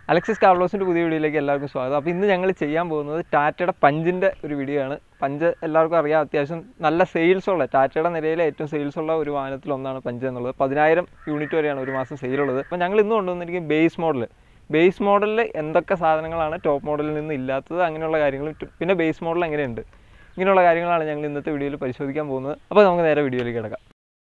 Alexis കാർലോസിൻ്റെ പുതിയ വീഡിയോയിലേക്ക് എല്ലാവർക്കും സ്വാഗതം അപ്പോൾ ഇന്ന് ഞങ്ങൾ ചെയ്യാൻ പോകുന്നത് ടാറ്റയുടെ പഞ്ചിൻ്റെ ഒരു വീഡിയോ ആണ് പഞ്ച് എല്ലാവർക്കും അറിയാം അത്യാവശ്യം നല്ല സെയിൽസ് ഉള്ള ടാറ്റയുടെ നിലയിലെ ഏറ്റവും സെയിൽസ് ഉള്ള ഒരു വാഹനത്തിൽ ഒന്നാണ് പഞ്ച് എന്നുള്ളത് പതിനായിരം യൂണിറ്റ് വരെയാണ് ഒരു മാസം സെയിലുള്ളത് അപ്പോൾ ഞങ്ങൾ ഇന്ന് കൊണ്ടുവന്നിരിക്കും ബേസ് മോഡൽ ബേസ് മോഡലിൽ എന്തൊക്കെ സാധനങ്ങളാണ് ടോപ്പ് മോഡലിൽ നിന്ന് ഇല്ലാത്തത് അങ്ങനെയുള്ള കാര്യങ്ങളും ട്ട് പിന്നെ ബേസ് മോഡൽ എങ്ങനെയുണ്ട് ഇങ്ങനെയുള്ള കാര്യങ്ങളാണ് ഞങ്ങൾ ഇന്നത്തെ വീഡിയോയിൽ പരിശോധിക്കാൻ പോകുന്നത് അപ്പോൾ നമുക്ക് നേരെ വീഡിയോയിലേക്ക് കിടക്കാം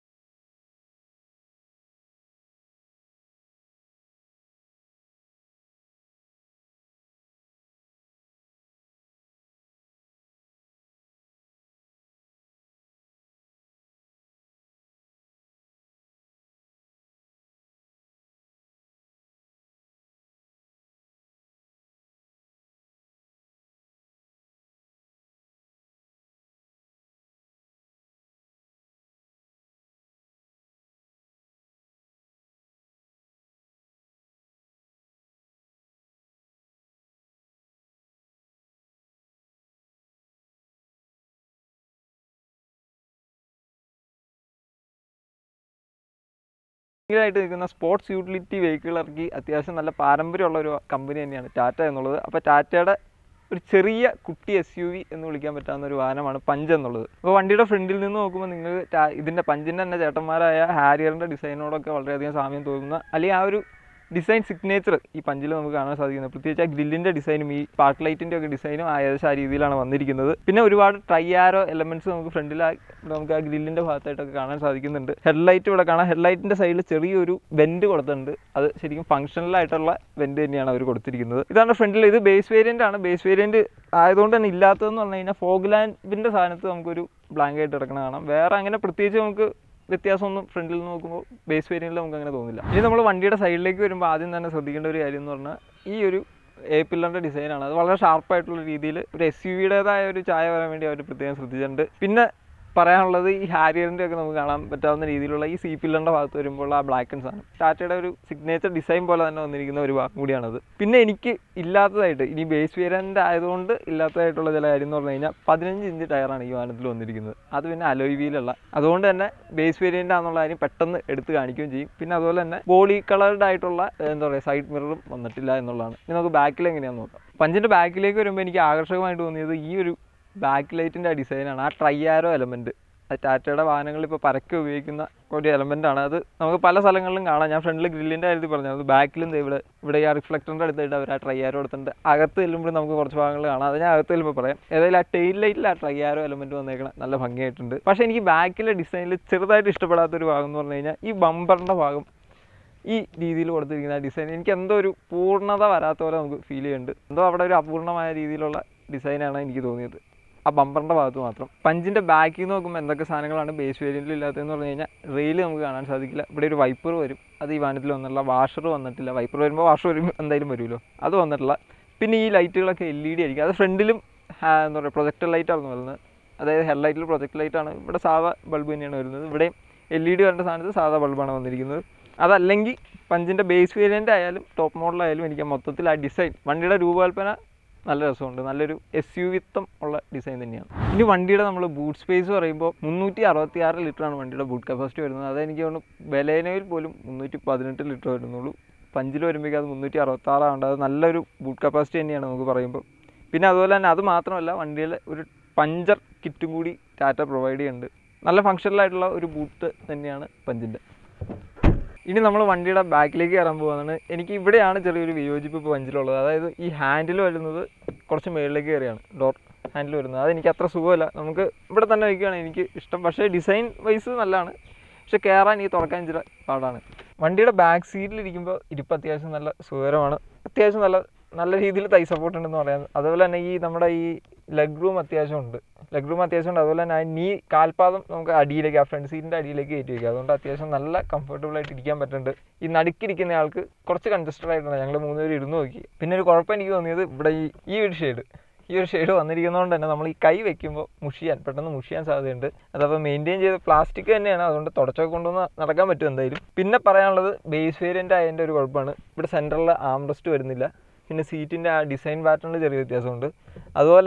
ആയിട്ട് നിൽക്കുന്ന സ്പോർട്സ് യൂട്ടിലിറ്റി വെഹിക്കിൾ ഇറക്കി അത്യാവശ്യം നല്ല പാരമ്പര്യമുള്ള ഒരു കമ്പനി തന്നെയാണ് ടാറ്റ എന്നുള്ളത് അപ്പോൾ ടാറ്റയുടെ ഒരു ചെറിയ കുട്ടി എസ് യു വി എന്ന് വിളിക്കാൻ പറ്റാവുന്ന ഒരു വാഹനമാണ് പഞ്ച് എന്നുള്ളത് അപ്പോൾ വണ്ടിയുടെ ഫ്രണ്ടിൽ നിന്ന് നോക്കുമ്പോൾ നിങ്ങൾ ടാ- ഇതിൻ്റെ പഞ്ചിൻ്റെ തന്നെ ചേട്ടന്മാരായ ഹാരിയറിൻ്റെ ഡിസൈനോടൊക്കെ വളരെയധികം സാമ്യം തോന്നുന്ന അല്ലെങ്കിൽ ആ ഒരു ഡിസൈൻ സിഗ്നേച്ചർ ഈ പഞ്ചിൽ നമുക്ക് കാണാൻ സാധിക്കുന്നത് പ്രത്യേകിച്ച് ആ ഗ്രില്ലിൻ്റെ ഡിസൈനും ഈ സ്പാർക്ക് ലൈറ്റിൻ്റെ ഒക്കെ ഡിസൈനും ഏകദേശം ആ രീതിയിലാണ് വന്നിരിക്കുന്നത് പിന്നെ ഒരുപാട് ട്രൈയാരോ എലമെന്റ്സ് നമുക്ക് ഫ്രണ്ടിൽ നമുക്ക് ആ ഗ്രില്ലിൻ്റെ ഭാഗത്തായിട്ടൊക്കെ കാണാൻ സാധിക്കുന്നുണ്ട് ഹെഡ്ലൈറ്റ് ഇവിടെ കാണാം ഹെഡ്ലൈറ്റിൻ്റെ സൈഡിൽ ചെറിയൊരു വെൻറ്റ് കൊടുത്തിട്ടുണ്ട് അത് ശരിക്കും ഫങ്ഷണലായിട്ടുള്ള വെൻറ്റ് തന്നെയാണ് അവർ കൊടുത്തിരിക്കുന്നത് ഇതാണ് ഫ്രണ്ടിൽ ഇത് ബേസ് വേരിയൻ്റ് ആണ് ബേസ് വേരിയൻറ്റ് ആയതുകൊണ്ട് തന്നെ ഇല്ലാത്തതെന്ന് പറഞ്ഞു കഴിഞ്ഞാൽ ഫോഗ് ലാൻഡിൻ്റെ സാധനത്ത് നമുക്കൊരു ബ്ലാങ്ക് ആയിട്ട് കിടക്കണ കാണാം വേറെ അങ്ങനെ പ്രത്യേകിച്ച് നമുക്ക് വ്യത്യാസമൊന്നും ഫ്രണ്ടിൽ നിന്ന് നോക്കുമ്പോൾ ബേസ് വേരിയൻറ്റിൽ നമുക്ക് അങ്ങനെ തോന്നില്ല ഇനി നമ്മൾ വണ്ടിയുടെ സൈഡിലേക്ക് വരുമ്പോൾ ആദ്യം തന്നെ ശ്രദ്ധിക്കേണ്ട ഒരു കാര്യം എന്ന് പറഞ്ഞാൽ ഈ ഒരു എ പില്ലറിൻ്റെ ഡിസൈനാണ് അത് വളരെ ഷാർപ്പായിട്ടുള്ള രീതിയിൽ ഒരു എസ് യു വിയുടേതായ ഒരു ചായ വരാൻ വേണ്ടി അവർ പ്രത്യേകം ശ്രദ്ധിച്ചിട്ടുണ്ട് പിന്നെ പറയാനുള്ളത് ഈ ഹാരിയറിൻ്റെ ഒക്കെ നമുക്ക് കാണാൻ പറ്റാവുന്ന രീതിയിലുള്ള ഈ സി പില്ലറിൻ്റെ ഭാഗത്ത് വരുമ്പോൾ ആ ബ്ലാക്ക് ആൻഡ് സാധനം ടാറ്റയുടെ ഒരു സിഗ്നേച്ചർ ഡിസൈൻ പോലെ തന്നെ വന്നിരിക്കുന്ന ഒരു ഭാഗം കൂടിയാണത് പിന്നെ എനിക്ക് ഇല്ലാത്തതായിട്ട് ഇനി ബേസ് വേരിയൻ്റ് ആയതുകൊണ്ട് ഇല്ലാത്തതായിട്ടുള്ള ചില കാര്യം എന്ന് പറഞ്ഞു കഴിഞ്ഞാൽ പതിനഞ്ച് ഇഞ്ച് ടയറാണ് ഈ വാഹനത്തിൽ വന്നിരിക്കുന്നത് അത് പിന്നെ അലോയ് വീലുള്ള അതുകൊണ്ട് തന്നെ ബേസ് വേരിയൻ്റ് ആണെന്നുള്ള കാര്യം പെട്ടെന്ന് എടുത്ത് കാണിക്കുകയും ചെയ്യും പിന്നെ അതുപോലെ തന്നെ ബോഡി കളർഡ് ആയിട്ടുള്ള എന്താ പറയുക സൈഡ് മിററും വന്നിട്ടില്ല എന്നുള്ളതാണ് ഇനി നമുക്ക് ബാക്കിൽ എങ്ങനെയാണെന്ന് നോക്കാം പഞ്ചിൻ്റെ ബാക്കിലേക്ക് വരുമ്പോൾ എനിക്ക് ആകർഷകമായിട്ട് തോന്നിയത് ഈ ഒരു ബാക്ക് ലൈറ്റിൻ്റെ ആ ഡിസൈനാണ് ആ ട്രൈയാരോ എലമെൻറ്റ് അത് ടാറ്റയുടെ വാഹനങ്ങളിൽ ഇപ്പോൾ പരക്കെ ഉപയോഗിക്കുന്ന ഒരു എലമെൻ്റ് ആണ് അത് നമുക്ക് പല സ്ഥലങ്ങളിലും കാണാം ഞാൻ ഫ്രണ്ടിൽ ഗ്രില്ലിൻ്റെ കാര്യത്തിൽ പറഞ്ഞു അത് ബാക്കിലും ദേ ഇവിടെ ഇവിടെ ഈ ആ റിഫ്ലക്ടറിൻ്റെ അടുത്തായിട്ട് അവർ ആ ട്രൈയാരോ എടുത്തിട്ടുണ്ട് അകത്ത് ചെല്ലുമ്പോൾ നമുക്ക് കുറച്ച് ഭാഗങ്ങൾ കാണാം അത് ഞാൻ അകത്ത് ചെല്ലുമ്പോൾ പറയാം ഏതായാലും ആ ടെയിൽ ലൈറ്റിൽ ആ ട്രൈയാരോ എലമെൻറ്റ് വന്നേക്കണം നല്ല ഭംഗിയായിട്ടുണ്ട് പക്ഷേ എനിക്ക് ബാക്കിലെ ഡിസൈനിൽ ചെറുതായിട്ട് ഇഷ്ടപ്പെടാത്തൊരു ഭാഗം എന്ന് പറഞ്ഞു കഴിഞ്ഞാൽ ഈ ബമ്പറിൻ്റെ ഭാഗം ഈ രീതിയിൽ കൊടുത്തിരിക്കുന്ന ഡിസൈൻ എനിക്ക് എന്തോ ഒരു പൂർണ്ണത വരാത്ത പോലെ നമുക്ക് ഫീൽ ചെയ്യുന്നുണ്ട് എന്തോ അവിടെ ഒരു അപൂർണമായ രീതിയിലുള്ള ഡിസൈനാണ് എനിക്ക് തോന്നിയത് ആ ബമ്പറിൻ്റെ ഭാഗത്ത് മാത്രം പഞ്ചിൻ്റെ ബാക്കിൽ നിന്ന് നോക്കുമ്പോൾ എന്തൊക്കെ സാധനങ്ങളാണ് ബേസ് വേരിയൻറ്റിൽ ഇല്ലാത്തതെന്ന് പറഞ്ഞു കഴിഞ്ഞാൽ റെയിൽ നമുക്ക് കാണാൻ സാധിക്കില്ല ഇവിടെ ഒരു വൈപ്പർ വരും അത് ഈ വാഹനത്തിൽ വന്നിട്ടില്ല വാഷർ വന്നിട്ടില്ല വൈപ്പർ വരുമ്പോൾ വാഷർ വരും എന്തായാലും വരുമല്ലോ അത് വന്നിട്ടില്ല പിന്നെ ഈ ലൈറ്റുകളൊക്കെ എൽ ഇ ഡി ആയിരിക്കും അത് ഫ്രണ്ടിലും എന്താ പറയുക പ്രൊജക്ടർ ലൈറ്റാണ് വരുന്നത് അതായത് ഹെഡ് ലൈറ്റിൽ പ്രൊജക്ടർ ലൈറ്റാണ് ഇവിടെ സാധാ ബൾബ് തന്നെയാണ് വരുന്നത് ഇവിടെയും എൽ ഇ ഡി വരേണ്ട സാധനത്ത് സാധാ ബൾബാണ് വന്നിരിക്കുന്നത് അതല്ലെങ്കിൽ പഞ്ചിൻ്റെ ബേസ് വേരിയൻ്റ് ആയാലും ടോപ്പ് മോഡലായാലും എനിക്ക് മൊത്തത്തിൽ ആ ഡിസൈൻ വണ്ടിയുടെ രൂപകൽപ്പന നല്ല രസമുണ്ട് നല്ലൊരു എസ് യു വിത്തം ഉള്ള ഡിസൈൻ തന്നെയാണ് ഇനി വണ്ടിയുടെ നമ്മൾ ബൂട്ട് സ്പേസ് പറയുമ്പോൾ മുന്നൂറ്റി അറുപത്തി ആറ് ലിറ്ററാണ് വണ്ടിയുടെ ബൂട്ട് കപ്പാസിറ്റി വരുന്നത് അതെനിക്ക് തോന്നുന്നു ബലേനയിൽ പോലും മുന്നൂറ്റി പതിനെട്ട് ലിറ്റർ വരുന്നുള്ളൂ പഞ്ചിൽ വരുമ്പോഴേക്കും അത് മുന്നൂറ്റി അറുപത്തി ആറാണ്ട് അത് നല്ലൊരു ബൂട്ട് കപ്പാസിറ്റി തന്നെയാണ് നമുക്ക് പറയുമ്പോൾ പിന്നെ അതുപോലെ തന്നെ അത് മാത്രമല്ല വണ്ടിയിൽ ഒരു പഞ്ചർ കിറ്റും കൂടി ടാറ്റ പ്രൊവൈഡ് ചെയ്യുന്നുണ്ട് നല്ല ഫങ്ഷണലായിട്ടുള്ള ഒരു ബൂട്ട് തന്നെയാണ് പഞ്ചിൻ്റെ ഇനി നമ്മൾ വണ്ടിയുടെ ബാക്കിലേക്ക് കയറാൻ പോകുന്നതാണ് എനിക്ക് ഇവിടെയാണ് ചെറിയൊരു വിയോജിപ്പ് ഇപ്പോൾ പഞ്ചിലുള്ളത് അതായത് ഈ ഹാൻഡിൽ വരുന്നത് കുറച്ച് മുകളിലേക്ക് കയറിയാണ് ഡോർ ഹാൻഡിൽ വരുന്നത് അതെനിക്ക് അത്ര സുഖമല്ല നമുക്ക് ഇവിടെ തന്നെ വയ്ക്കുകയാണ് എനിക്ക് ഇഷ്ടം പക്ഷേ ഡിസൈൻ വൈസ് നല്ലതാണ് പക്ഷെ കയറാൻ ഈ തുറക്കാൻ ഇച്ചിരി പാടാണ് വണ്ടിയുടെ ബാക്ക് സീറ്റിലിരിക്കുമ്പോൾ ഇരിപ്പ് അത്യാവശ്യം നല്ല സുഖകരമാണ് അത്യാവശ്യം നല്ല നല്ല രീതിയിൽ തൈ സപ്പോർട്ട് ഉണ്ടെന്ന് പറയാം അതുപോലെ തന്നെ ഈ നമ്മുടെ ഈ ലെഗ് റൂം അത്യാവശ്യം ഉണ്ട് ലെഗ് റൂം അത്യാവശ്യം ഉണ്ട് അതുപോലെ തന്നെ ആ നീ കാൽപാദം നമുക്ക് അടിയിലേക്ക് ആ ഫ്രണ്ട് സീറ്റിൻ്റെ അടിയിലേക്ക് കയറ്റി വയ്ക്കുക അതുകൊണ്ട് അത്യാവശ്യം നല്ല കംഫർട്ടബിൾ ആയിട്ട് ഇരിക്കാൻ പറ്റുന്നുണ്ട് ഈ നടുക്കിരിക്കുന്ന ആൾക്ക് കുറച്ച് കൺജസ്റ്റഡ് ആയിട്ടുണ്ട് ഞങ്ങൾ മൂന്നുപേരും ഇരുന്ന് നോക്കി പിന്നെ ഒരു കുഴപ്പം എനിക്ക് തോന്നിയത് ഇവിടെ ഈ ഈ ഒരു ഷെയ്ഡ് ഈ ഒരു ഷെയ്ഡ് വന്നിരിക്കുന്നതുകൊണ്ട് തന്നെ നമ്മൾ ഈ കൈ വെക്കുമ്പോൾ മുഷിയാൻ പെട്ടെന്ന് മുഷിയാൻ സാധ്യതയുണ്ട് അതപ്പോൾ മെയിൻറ്റെയിൻ ചെയ്ത പ്ലാസ്റ്റിക് തന്നെയാണ് അതുകൊണ്ട് തുടച്ചൊക്കെ കൊണ്ടുവന്ന് നടക്കാൻ പറ്റും എന്തായാലും പിന്നെ പറയാനുള്ളത് ബേസ് വേരിയൻ്റ് ആയതിൻ്റെ ഒരു കുഴപ്പമാണ് ഇവിടെ സെൻറ്ററിൽ ആംറസ്റ്റ് വരുന്നില്ല പിന്നെ സീറ്റിൻ്റെ ആ ഡിസൈൻ പാറ്റേണിൽ ചെറിയ വ്യത്യാസമുണ്ട് അതുപോലെ തന്നെ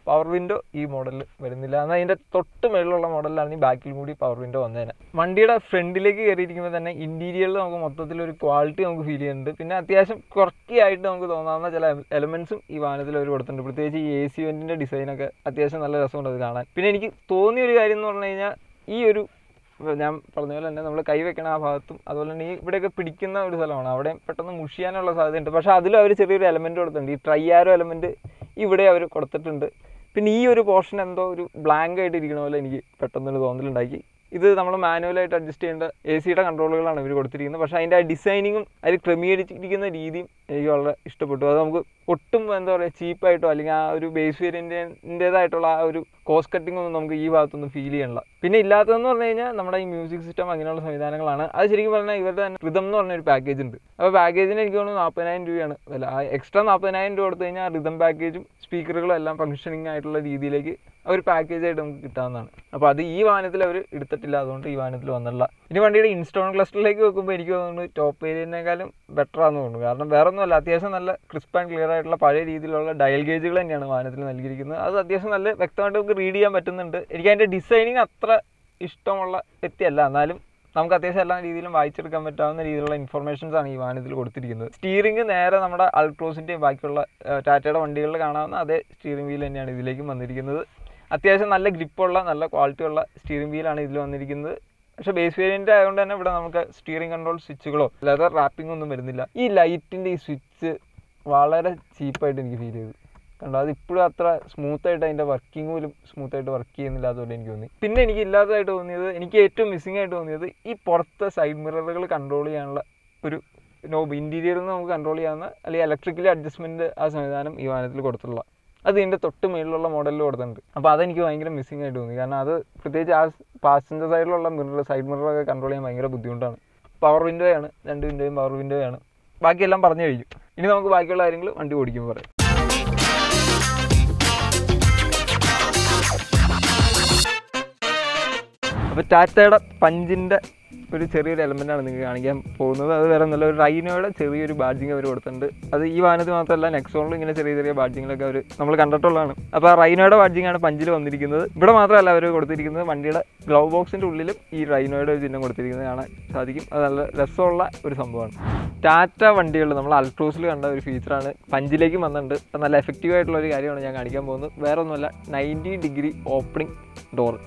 പവർ വിൻഡോ ഈ മോഡലിൽ വരുന്നില്ല എന്നാൽ അതിൻ്റെ തൊട്ട് മേളിലുള്ള മോഡലിലാണ് ഈ ബാക്കിൽ കൂടി പവർ വിൻഡോ വന്നതിന് വണ്ടിയുടെ ഫ്രണ്ടിലേക്ക് കയറിയിരിക്കുമ്പോൾ തന്നെ ഇൻറ്റീരിയറിൽ നമുക്ക് മൊത്തത്തിൽ ഒരു ക്വാളിറ്റി നമുക്ക് ഫീൽ ചെയ്യുന്നുണ്ട് പിന്നെ അത്യാവശ്യം കുറക്കിയായിട്ട് നമുക്ക് തോന്നാവുന്ന ചില എലമെൻസും ഈ വാഹനത്തിൽ അവർ കൊടുത്തിട്ടുണ്ട് പ്രത്യേകിച്ച് ഈ എ സി വെൻറ്റിൻ്റെ ഡിസൈനൊക്കെ അത്യാവശ്യം നല്ല രസമുണ്ട് അത് കാണാൻ പിന്നെ എനിക്ക് തോന്നിയ ഒരു കാര്യം എന്ന് പറഞ്ഞു കഴിഞ്ഞാൽ ഈ ഒരു ഇപ്പൊ ഞാൻ പറഞ്ഞ പോലെ തന്നെ നമ്മൾ കൈ വെക്കണ ആ ഭാഗത്തും അതുപോലെ തന്നെ ഈ ഇവിടെയൊക്കെ പിടിക്കുന്ന ഒരു സ്ഥലമാണ് അവിടെ പെട്ടെന്ന് മുഷിയാനുള്ള സാധ്യതയുണ്ട് പക്ഷേ അതിലും അവർ ചെറിയൊരു എലമെൻറ്റ് കൊടുത്തിട്ടുണ്ട് ഈ ട്രൈയാരോ എലമെൻറ്റ് ഇവിടെ അവർ കൊടുത്തിട്ടുണ്ട് പിന്നെ ഈ ഒരു പോർഷൻ എന്തോ ഒരു ബ്ലാങ്ക് ആയിട്ട് ഇരിക്കണ പോലെ എനിക്ക് പെട്ടെന്നൊരു തോന്നലുണ്ടാക്കി ഇത് നമ്മൾ മാനുവലായിട്ട് അഡ്ജസ്റ്റ് ചെയ്യേണ്ട എ സിയുടെ കൺട്രോളുകളാണ് ഇവർ കൊടുത്തിരിക്കുന്നത് പക്ഷേ അതിൻ്റെ ആ ഡിസൈനിങ്ങും അതിൽ ക്രമീകരിച്ചിരിക്കുന്ന രീതിയും എനിക്ക് വളരെ ഇഷ്ടപ്പെട്ടു അത് നമുക്ക് ഒട്ടും എന്താ പറയുക ചീപ്പായിട്ടോ അല്ലെങ്കിൽ ആ ഒരു ബേസ് വേരിയൻറ്റിൻ്റെതായിട്ടുള്ള ആ ഒരു കോസ്റ്റ് കട്ടിംഗ് ഒന്നും നമുക്ക് ഈ ഭാഗത്തൊന്നും ഫീൽ ചെയ്യണില്ല പിന്നെ ഇല്ലാത്തതെന്ന് പറഞ്ഞു കഴിഞ്ഞാൽ നമ്മുടെ ഈ മ്യൂസിക് സിസ്റ്റം അങ്ങനെയുള്ള സംവിധാനങ്ങളാണ് അത് ശരിക്കും പറഞ്ഞാൽ ഇവരുടെ തന്നെ റിതം എന്ന് പറഞ്ഞ ഒരു പാക്കേജ് ഉണ്ട് അപ്പോൾ പാക്കേജിന് എനിക്ക് തോന്നുന്നു നാൽപ്പതിനായിരം രൂപയാണ് വില ആ എക്സ്ട്രാ നാൽപ്പതിനായിരം രൂപ കൊടുത്തു കഴിഞ്ഞാൽ റിതം പാക്കേജും സ്പീക്കറുകളും എല്ലാം ഫംഗ്ഷനിങ് ആയിട്ടുള്ള രീതിയിലേക്ക് ഒരു പാക്കേജായിട്ട് നമുക്ക് കിട്ടാവുന്നതാണ് അപ്പോൾ അത് ഈ വാഹനത്തിൽ അവർ എടുത്തിട്ടില്ല അതുകൊണ്ട് ഈ വാഹനത്തിൽ വന്നില്ല ഇനി വണ്ടിയുടെ ഇൻസ്റ്റോൺ ക്ലസ്റ്ററിലേക്ക് വെക്കുമ്പോൾ എനിക്ക് തോന്നുന്നു ടോപ്പ് വേരിയന്റിനേക്കാളും ബെറ്റർ ആണെന്ന് തോന്നുന്നു കാരണം വേറെ ഒന്നുമല്ല അത്യാവശ്യം നല്ല ക്രിസ്പ് ആൻഡ് ക്ലിയർ ആയിട്ടുള്ള പഴയ രീതിയിലുള്ള ഡയൽ ഗേജുകൾ തന്നെയാണ് വാഹനത്തിൽ നൽകിയിരിക്കുന്നത് അത് അത്യാവശ്യം നല്ല വ്യക്തമായിട്ട് നമുക്ക് റീഡ് ചെയ്യാൻ പറ്റുന്നുണ്ട് എനിക്ക് അതിൻ്റെ ഡിസൈനിങ് അത്ര ഇഷ്ടമുള്ള വ്യക്തിയല്ല എന്നാലും നമുക്ക് അത്യാവശ്യം എല്ലാ രീതിയിലും വായിച്ചെടുക്കാൻ പറ്റാവുന്ന രീതിയിലുള്ള ഇൻഫർമേഷൻസ് ആണ് ഈ വാഹനത്തിൽ കൊടുത്തിരിക്കുന്നത് സ്റ്റിയറിംഗ് നേരെ നമ്മുടെ അൾട്രോസിൻ്റെയും ബാക്കിയുള്ള ഏഹ്, ടാറ്റയുടെ വണ്ടികളിൽ കാണാവുന്ന അതേ സ്റ്റിയറിംഗ് വീൽ തന്നെയാണ് ഇതിലേക്കും വന്നിരിക്കുന്നത് അത്യാവശ്യം നല്ല ഗ്രിപ്പുള്ള നല്ല ക്വാളിറ്റി ഉള്ള സ്റ്റിയറിംഗ് വീലാണ് ഇതിൽ വന്നിരിക്കുന്നത് പക്ഷെ ബേസ് വേരിയൻ്റ് ആയതുകൊണ്ട് തന്നെ ഇവിടെ നമുക്ക് സ്റ്റിയറിംഗ് കൺട്രോൾ സ്വിച്ചുകളോ ലെതർ റാപ്പിംഗ് ഒന്നും വരുന്നില്ല ഈ ലൈറ്റിൻ്റെ ഈ സ്വിച്ച് വളരെ ചീപ്പായിട്ട് എനിക്ക് ഫീൽ ചെയ്തു കണ്ടോ അത് ഇപ്പോഴും അത്ര സ്മൂത്ത് ആയിട്ട് അതിൻ്റെ വർക്കിംഗ് പോലും സ്മൂത്ത് ആയിട്ട് വർക്ക് ചെയ്യുന്നില്ല അതുപോലെ എനിക്ക് തോന്നി പിന്നെ എനിക്ക് ഇല്ലാത്തതായിട്ട് തോന്നിയത് എനിക്ക് ഏറ്റവും മിസ്സിംഗ് ആയിട്ട് തോന്നിയത് ഈ പുറത്തെ സൈഡ് മിററുകൾ കൺട്രോൾ ചെയ്യാനുള്ള ഒരു നോബ് ഇൻറ്റീരിയറിൽ നിന്ന് നമുക്ക് കൺട്രോൾ ചെയ്യാവുന്ന അല്ലെങ്കിൽ ഇലക്ട്രിക്കലി അഡ്ജസ്റ്റ്മെൻറ്റ് ആ സംവിധാനം ഈ വാഹനത്തിൽ കൊടുത്തിട്ടുള്ള അത് ഇതിൻ്റെ തൊട്ട് മേളിലുള്ള മോഡലിൽ കൊടുത്തിട്ടുണ്ട് അപ്പോൾ അതെനിക്ക് ഭയങ്കര മിസ്സിംഗ് ആയിട്ട് തോന്നി കാരണം അത് പ്രത്യേകിച്ച് ആ പാസഞ്ചർ സൈഡിലുള്ള മിറർ സൈഡ് മിററൊക്കെ കൺട്രോൾ ചെയ്യാൻ ഭയങ്കര ബുദ്ധിമുട്ടാണ് പവർ വിൻഡോയാണ് രണ്ട് വിൻഡോയും പവർ വിൻഡോയാണ് ബാക്കിയെല്ലാം പറഞ്ഞു കഴിഞ്ഞു ഇനി നമുക്ക് ബാക്കിയുള്ള കാര്യങ്ങൾ വണ്ടി ഓടിക്കുമ്പോൾ പറയാം അപ്പോൾ ടാറ്റയുടെ പഞ്ചിൻ്റെ ഒരു ചെറിയൊരു എലമെൻ്റാണ് നിങ്ങൾക്ക് കാണിക്കാൻ പോകുന്നത് അത് വേറെ ഒന്നുമല്ല ഒരു റൈനോയുടെ ചെറിയൊരു ബാഡ്ജിങ് അവർ കൊടുത്തിട്ടുണ്ട് അത് ഈ വാഹനത്തിൽ മാത്രമല്ല നെക്സോണിലും ഇങ്ങനെ ചെറിയ ചെറിയ ബാഡ്ജിങ്ങിലൊക്കെ അവർ നമ്മൾ കണ്ടിട്ടുള്ളതാണ് അപ്പോൾ ആ റൈനോയുടെ ബാഡ്ജിങ് ആണ് പഞ്ചിൽ വന്നിരിക്കുന്നത് ഇവിടെ മാത്രമല്ല അവർ കൊടുത്തിരിക്കുന്നത് വണ്ടിയുടെ ഗ്ലൗ ബോക്സിൻ്റെ ഉള്ളിലും ഈ റൈനോയുടെ ഒരു ചിഹ്നം കൊടുത്തിരിക്കുന്നത് കാണാൻ സാധിക്കും അത് നല്ല രസമുള്ള ഒരു സംഭവമാണ് ടാറ്റ വണ്ടികൾ നമ്മൾ അൾട്രോസിൽ കണ്ട ഒരു ഫീച്ചറാണ് പഞ്ചിലേക്കും വന്നിട്ടുണ്ട് അത് നല്ല എഫക്റ്റീവ് ആയിട്ടുള്ള ഒരു കാര്യമാണ് ഞാൻ കാണിക്കാൻ പോകുന്നത് വേറെ ഒന്നുമല്ല നയൻറ്റി ഡിഗ്രി ഓപ്പണിംഗ് ഡോർ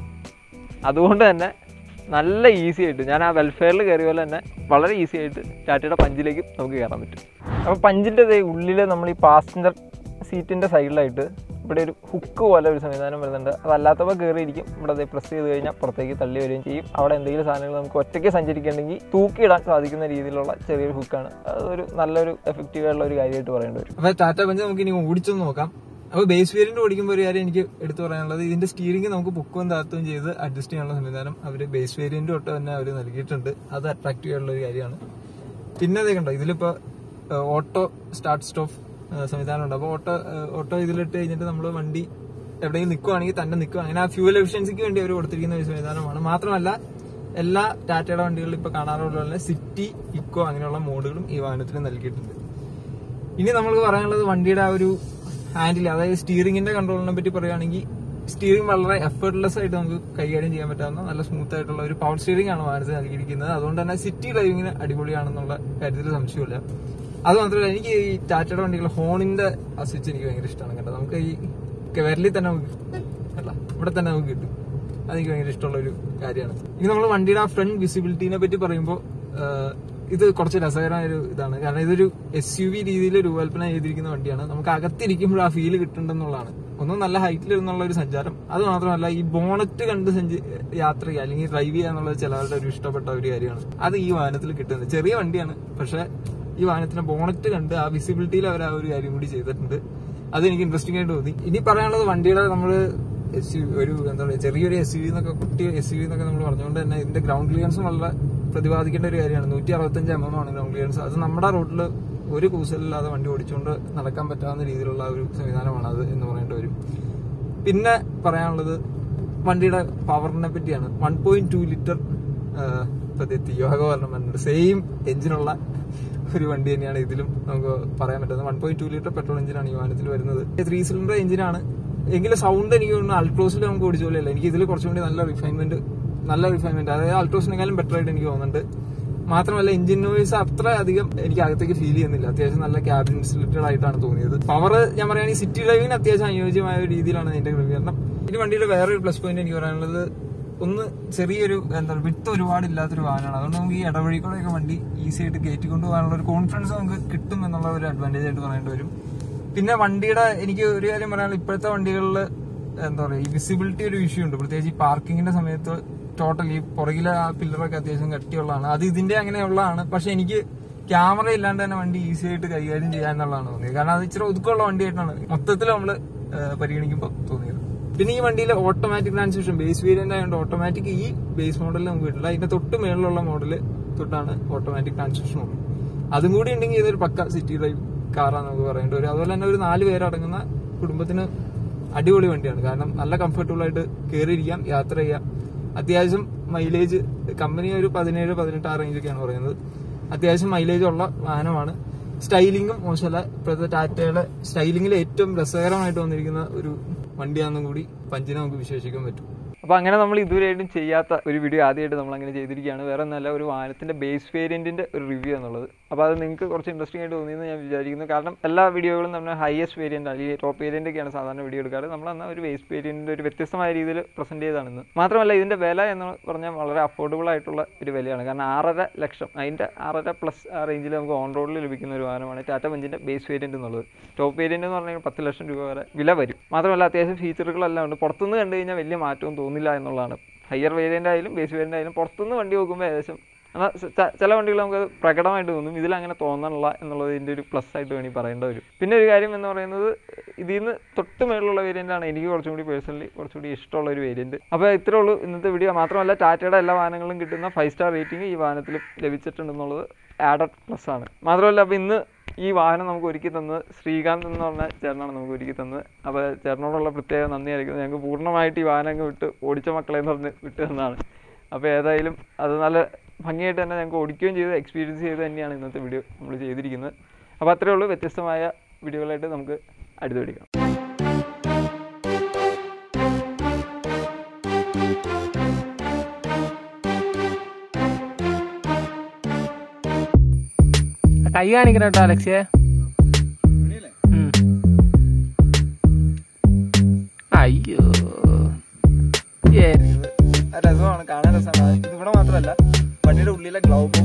അതുകൊണ്ട് തന്നെ നല്ല ഈസി ആയിട്ട് ഞാൻ ആ വെൽഫെയറിൽ കയറിയ പോലെ തന്നെ വളരെ ഈസി ആയിട്ട് ടാറ്റയുടെ പഞ്ചിലേക്ക് നമുക്ക് കയറാൻ പറ്റും അപ്പോൾ പഞ്ചിൻ്റെ ദേ ഉള്ളിൽ നമ്മൾ ഈ പാസഞ്ചർ സീറ്റിൻ്റെ സൈഡിലായിട്ട് ഇവിടെ ഒരു ഹുക്ക് പോലെ ഒരു സംവിധാനം വരുന്നുണ്ട് അതല്ലാത്തവ കയറിയിരിക്കും ഇവിടെ അത് പ്രസ് ചെയ്ത് കഴിഞ്ഞാൽ പുറത്തേക്ക് തള്ളി വരികയും ചെയ്യും അവിടെ എന്തെങ്കിലും സാധനങ്ങൾ നമുക്ക് ഒറ്റയ്ക്ക് സഞ്ചരിക്കണമെങ്കിൽ തൂക്കിയിടാൻ സാധിക്കുന്ന രീതിയിലുള്ള ചെറിയൊരു ഹുക്കാണ് അതൊരു നല്ലൊരു എഫക്റ്റീവ് ആയിട്ടുള്ള ഒരു കാര്യമായിട്ട് പറയേണ്ടി വരും അപ്പൊ ടാറ്റ പഞ്ച് നമുക്ക് ഇനി ഓടിച്ചൊന്ന് നോക്കാം അപ്പൊ ബേസ് വേരിയന്റ് ഓടിക്കുമ്പോൾ ഒരു കാര്യം എനിക്ക് എടുത്തു പറയാനുള്ളത് ഇതിന്റെ സ്റ്റീറിംഗ് നമുക്ക് പൊക്കവും താത്തുകയും ചെയ്ത് അഡ്ജസ്റ്റ് ചെയ്യാനുള്ള സംവിധാനം അവര് ബേസ് വേരിയന്റ് തൊട്ട് തന്നെ അവർ നൽകിയിട്ടുണ്ട് അത് അട്രാക്റ്റീവ് ആയിട്ടുള്ള ഒരു കാര്യമാണ് പിന്നെ അതേ കണ്ടോ ഇതിലിപ്പോ ഓട്ടോ സ്റ്റാർട്ട് സ്റ്റോപ്പ് സംവിധാനം ഉണ്ട് അപ്പോൾ ഓട്ടോ ഓട്ടോ ഇതിലിട്ട് കഴിഞ്ഞിട്ട് നമ്മൾ വണ്ടി എവിടെയെങ്കിലും നിൽക്കുവാണെങ്കിൽ തന്നെ നിൽക്കുക അങ്ങനെ ആ ഫ്യൂവൽ എഫിഷ്യൻസിക്ക് വേണ്ടി അവർ കൊടുത്തിരിക്കുന്ന ഒരു സംവിധാനമാണ് മാത്രമല്ല എല്ലാ ടാറ്റയുടെ വണ്ടികളിലും ഇപ്പൊ കാണാറുള്ള പോലെ സിറ്റി ഇക്കോ അങ്ങനെയുള്ള മോഡുകളും ഈ വാഹനത്തിന് നൽകിയിട്ടുണ്ട് ഇനി നമുക്ക് പറയാനുള്ളത് വണ്ടിയുടെ ആ ഒരു ഹാൻഡിൽ അതായത് സ്റ്റിയറിംഗിന്റെ കൺട്രോളിനെ പറ്റി പറയുകയാണെങ്കിൽ സ്റ്റിയറിംഗ് വളരെ എഫേർട്ട്ലെസ് ആയിട്ട് നമുക്ക് കൈകാര്യം ചെയ്യാൻ പറ്റാവുന്ന നല്ല സ്മൂത്ത് ആയിട്ടുള്ള ഒരു പവർ സ്റ്റിയറിംഗ് ആണ് വാഹനത്തിൽ നൽകിയിരിക്കുന്നത് അതുകൊണ്ട് തന്നെ സിറ്റി ഡ്രൈവിങ്ങിന് അടിപൊളിയാണെന്നുള്ള കാര്യത്തിൽ സംശയമില്ല അത് മാത്രമല്ല എനിക്ക് ഈ ടാറ്റയുടെ വണ്ടികൾ ഹോണിന്റെ ആ സ്വിച്ച് എനിക്ക് ഭയങ്കര ഇഷ്ടമാണ് കേട്ടോ നമുക്ക് ഈ വിരലിൽ തന്നെ നമുക്ക് അല്ല ഇവിടെ തന്നെ നമുക്ക് കിട്ടും അതെനിക്ക് ഭയങ്കര ഇഷ്ടമുള്ള ഒരു കാര്യമാണ് ഇനി നമ്മൾ വണ്ടിയുടെ ആ ഫ്രണ്ട് വിസിബിലിറ്റിനെ പറ്റി പറയുമ്പോൾ ഇത് കുറച്ച് രസകരമായ ഒരു ഇതാണ് കാരണം ഇതൊരു എസ് യു വി രീതിയിൽ രൂപകൽപ്പന ചെയ്തിരിക്കുന്ന വണ്ടിയാണ് നമുക്ക് അകത്തിരിക്കുമ്പോൾ ആ ഫീല് കിട്ടുന്നുണ്ടെന്നുള്ളതാണ് ഒന്നും നല്ല ഹൈറ്റിൽ ഇരുന്നുള്ള ഒരു സഞ്ചാരം അത് മാത്രമല്ല ഈ ബോണറ്റ് കണ്ട് സഞ്ചി യാത്ര ചെയ്യുക അല്ലെങ്കിൽ ഡ്രൈവ് ചെയ്യുക എന്നുള്ളത് ചിലവരുടെ ഒരു ഇഷ്ടപ്പെട്ട ഒരു കാര്യമാണ് അത് ഈ വാഹനത്തിൽ കിട്ടുന്നത് ചെറിയ വണ്ടിയാണ് പക്ഷെ ഈ വാഹനത്തിന്റെ ബോണറ്റ് കണ്ട് ആ വിസിബിലിറ്റിയിൽ അവർ ആ ഒരു കാര്യം കൂടി ചെയ്തിട്ടുണ്ട് അത് എനിക്ക് ഇൻട്രസ്റ്റിംഗ് ആയിട്ട് തോന്നി ഇനി പറയാനുള്ളത് വണ്ടിയുടെ നമ്മള് എസ് യു ഒരു എന്താ പറയുക ചെറിയൊരു എസ് യു വി എന്നൊക്കെ കുട്ടി എസ് യു വി എന്നൊക്കെ നമ്മൾ പറഞ്ഞുകൊണ്ട് തന്നെ ഇതിന്റെ ഗ്രൗണ്ട് ക്ലിയറൻസും വളരെ പ്രതിപാദിക്കേണ്ട ഒരു കാര്യമാണ് നൂറ്റി അറുപത്തഞ്ച് എം എം ആണ് ഗ്രൗണ്ട് ക്ലിയറൻസ് അത് നമ്മുടെ റോഡിൽ ഒരു കൂസലില്ലാതെ വണ്ടി ഓടിച്ചുകൊണ്ട് നടക്കാൻ പറ്റാവുന്ന രീതിയിലുള്ള ഒരു സംവിധാനമാണ് അത് എന്ന് പറയേണ്ടി വരും പിന്നെ പറയാനുള്ളത് വണ്ടിയുടെ പവറിനെ പറ്റിയാണ് വൺ പോയിന്റ് ടു ലിറ്റർ യോഗ പറഞ്ഞിട്ടുണ്ട് സെയിം എഞ്ചിനുള്ള ഒരു വണ്ടി തന്നെയാണ് ഇതിലും നമുക്ക് പറയാൻ പറ്റുന്നത് one point two litre petrol എഞ്ചിനാണ് ഈ വാഹനത്തിൽ വരുന്നത് ത്രീ സിലിണ്ടർ എഞ്ചിനാണ് എങ്കിലും സൗണ്ട് എനിക്ക് തോന്നുന്നു അൾട്രോസിൽ നമുക്ക് ഓടിച്ച പോലെയല്ല എനിക്ക് ഇതിൽ കുറച്ചും കൂടി നല്ല റിഫൈൻമെന്റ് നല്ല റിഫൈൻമെന്റ് അതായത് അൾട്രോസിനെക്കാളും ബെറ്റർ ആയിട്ട് എനിക്ക് തോന്നുന്നുണ്ട് മാത്രമല്ല എഞ്ചിൻ നോയിസ് അത്ര അധികം എനിക്ക് അകത്തേക്ക് ഫീൽ ചെയ്യുന്നില്ല അത്യാവശ്യം നല്ല ക്യാബിൻ ഇൻസുലേറ്റഡ് ആയിട്ടാണ് തോന്നിയത് പവർ ഞാൻ പറയുകയാണെങ്കിൽ സിറ്റി ഡ്രൈവിന് അത്യാവശ്യം അനുയോജ്യമായ ഒരു രീതിയിലാണ് ഇതിന്റെ ക്രമീകരണം ഈ വണ്ടിയുടെ വേറൊരു പ്ലസ് പോയിന്റ് എനിക്ക് പറയാനുള്ളത് ഒന്ന് ചെറിയൊരു എന്താ വിട്ട് ഒരുപാട് ഇല്ലാത്തൊരു വാഹനമാണ് അതുകൊണ്ട് നമുക്ക് ഈ ഇടവഴി കൂടെയൊക്കെ വണ്ടി ഈസി ആയിട്ട് കയറ്റിക്കൊണ്ട് പോകാനുള്ള ഒരു കോൺഫിഡൻസ് നമുക്ക് കിട്ടും എന്നുള്ള ഒരു അഡ്വാൻറ്റേജ് ആയിട്ട് പറയേണ്ടി വരും പിന്നെ വണ്ടിയുടെ എനിക്ക് ഒരു കാര്യം പറയാനുള്ളത് ഇപ്പോഴത്തെ വണ്ടികളിൽ എന്താ പറയുക ഈ വിസിബിലിറ്റി ഒരു ഇഷ്യൂ ഉണ്ട് പ്രത്യേകിച്ച് ഈ പാർക്കിങ്ങിന്റെ സമയത്ത് ടോട്ടൽ ഈ പുറകിലെ ആ പില്ലറൊക്കെ അത്യാവശ്യം കട്ടിയുള്ളതാണ് അത് ഇതിന്റെ അങ്ങനെയുള്ളതാണ് പക്ഷെ എനിക്ക് ക്യാമറ ഇല്ലാണ്ട് തന്നെ വണ്ടി ഈസി ആയിട്ട് കൈകാര്യം ചെയ്യാന്നുള്ളതാണ് തോന്നിയത് കാരണം അത് ഇച്ചിരി ഒതുക്കമുള്ള വണ്ടിയായിട്ടാണ് മൊത്തത്തിൽ നമ്മൾ പരിഗണിക്കുമ്പോൾ തോന്നിയത് പിന്നെ ഈ വണ്ടിയിൽ ഓട്ടോമാറ്റിക് ട്രാൻസ്മിഷൻ ബേസ് വേരിയന്റ് ആയതുകൊണ്ട് ഓട്ടോമാറ്റിക് ഈ ബേസ് മോഡലിൽ നമുക്ക് കിട്ടില്ല അതിന്റെ തൊട്ട് മേളിലുള്ള മോഡല് തൊട്ടാണ് ഓട്ടോമാറ്റിക് ട്രാൻസ്മിഷൻ ഉള്ളത് അതും കൂടി ഉണ്ടെങ്കിൽ ഇതൊരു പക്ക സിറ്റി ഡ്രൈവ് കാറാന്ന് നമുക്ക് പറയേണ്ടി വരും അതുപോലെ തന്നെ ഒരു നാല് പേരടങ്ങുന്ന കുടുംബത്തിന് അടിപൊളി വണ്ടിയാണ് കാരണം നല്ല കംഫർട്ടബിൾ ആയിട്ട് കയറിയിരിക്കാം യാത്ര ചെയ്യാം അത്യാവശ്യം മൈലേജ് കമ്പനി ഒരു പതിനേഴ് പതിനെട്ട് ആ റേഞ്ചൊക്കെയാണ് പറയുന്നത് അത്യാവശ്യം മൈലേജ് ഉള്ള വാഹനമാണ് സ്റ്റൈലിങ്ങും മോശമല്ല ഇപ്പോഴത്തെ ടാറ്റയുടെ സ്റ്റൈലിങ്ങിൽ ഏറ്റവും രസകരമായിട്ട് വന്നിരിക്കുന്ന ഒരു വണ്ടിയാണെന്നും കൂടി പഞ്ചിനെ നമുക്ക് വിശേഷിക്കാൻ പറ്റും അപ്പോൾ അങ്ങനെ നമ്മൾ ഇതുവരെയായിട്ടും ചെയ്യാത്ത ഒരു വീഡിയോ ആദ്യമായിട്ട് നമ്മൾ അങ്ങനെ ചെയ്തിരിക്കുകയാണ് വേറെ ഒന്നല്ല ഒരു വാഹനത്തിന്റെ ബേസ് വേരിയന്റിന്റെ ഒരു റിവ്യൂ എന്നുള്ളത് അപ്പോൾ അത് നിങ്ങൾക്ക് കുറച്ച് ഇൻട്രസ്റ്റിംഗ് ആയിട്ട് തോന്നിയെന്ന് ഞാൻ വിചാരിക്കുന്നു കാരണം എല്ലാ വീഡിയോകളും നമ്മൾ ഹയസ്റ്റ് വേരിയന്റ് അല്ലെങ്കിൽ ടോപ്പ് വേരിയന്റ് ഒക്കെയാണ് സാധാരണ വീഡിയോ എടുക്കാറ് നമ്മൾ എന്നാൽ ഒരു ബേസ് വേരിയന്റിന്റെ ഒരു വ്യത്യസ്തമായ രീതിയിൽ പ്രസന്റ് ചെയ്താണ് ഇന്ന് മാത്രമല്ല ഇതിന്റെ വില എന്ന് പറഞ്ഞാൽ വളരെ അഫോർഡബിൾ ആയിട്ടുള്ള ഒരു വിലയാണ് കാരണം ആറര ലക്ഷം അതിന്റെ ആറര പ്ലസ് ആ റേഞ്ചിൽ നമുക്ക് ഓൺ റോഡിൽ ലഭിക്കുന്ന ഒരു വാഹനമാണ് ടാറ്റ പഞ്ചിന്റെ ബേസ് വേരിയന്റ് എന്നുള്ളത് ടോപ്പ് വേരിയന്റ് എന്ന് പറഞ്ഞാൽ പത്ത് ലക്ഷം രൂപ വരെ വില വരും മാത്രമല്ല അത്യാവശ്യം ഫീച്ചറുകളെല്ലാം ഉണ്ട് പുറത്തുനിന്ന് കണ്ടു കഴിഞ്ഞാൽ വലിയ മാറ്റവും തോന്നില്ല എന്നുള്ളതാണ് ഹയർ വേരിയന്റ് ആയാലും ബേസ് വേരിയന്റ് ആയാലും പുറത്തുനിന്ന് വണ്ടി നോക്കുമ്പോൾ ഏകദേശം എന്നാൽ ച- ചില വണ്ടികൾ നമുക്ക് പ്രകടമായിട്ട് തോന്നും ഇതിൽ അങ്ങനെ തോന്നണില്ല എന്നുള്ളത് ഇതിൻ്റെ ഒരു പ്ലസ് ആയിട്ട് വേണമെങ്കിൽ പറയേണ്ട വരും പിന്നെ ഒരു കാര്യം എന്ന് പറയുന്നത് ഇതിൽ നിന്ന് തൊട്ട് മേളിലുള്ള വേരിയൻ്റ് ആണ് എനിക്ക് കുറച്ചും കൂടി പേഴ്സണലി കുറച്ചുകൂടി ഇഷ്ടമുള്ള ഒരു വേരിയൻറ്റ് അപ്പോൾ ഇത്രേ ഉള്ളൂ ഇന്നത്തെ വീഡിയോ മാത്രമല്ല ടാറ്റയുടെ എല്ലാ വാഹനങ്ങളും കിട്ടുന്ന ഫൈവ് സ്റ്റാർ റേറ്റിംഗ് ഈ വാഹനത്തിൽ ലഭിച്ചിട്ടുണ്ടെന്നുള്ളത് ആഡഡ് പ്ലസ് ആണ് മാത്രമല്ല അപ്പോൾ ഇന്ന് ഈ വാഹനം നമുക്ക് ഒരുക്കി തന്നത് ശ്രീകാന്ത് എന്ന് പറഞ്ഞ ചേട്ടനാണ് നമുക്ക് ഒരുക്കി തന്നത് അപ്പോൾ ചേട്ടനോടുള്ള പ്രത്യേക നന്ദി അറിയിക്കുന്നത് ഞങ്ങൾക്ക് പൂർണ്ണമായിട്ട് ഈ വാഹനം അങ്ങ് വിട്ട് ഓടിച്ച മക്കളെ എന്ന് പറഞ്ഞ് വിട്ട് തന്നതാണ് അപ്പോൾ ഏതായാലും അത് നല്ല ഭംഗിയായിട്ട് തന്നെ ഞങ്ങൾക്ക് ഓടിക്കുകയും ചെയ്ത് എക്സ്പീരിയൻസ് ചെയ്ത് തന്നെയാണ് ഇന്നത്തെ വീഡിയോ നമ്മൾ ചെയ്തിരിക്കുന്നത് അപ്പോൾ അത്രേ ഉള്ളൂ വ്യത്യസ്തമായ വീഡിയോകളായിട്ട് നമുക്ക് അടുത്ത് പിടിക്കാം കൈ കാണിക്കണം കേട്ടോ അലക്സിയെ ഉം. അയ്യോ ഏ, രസമാണ് കാണാൻ രസമാണ് ഇത് ഇവിടെ മാത്രമല്ല വണ്ടിയുടെ ഉള്ളിലെ ഗ്ലൗബ്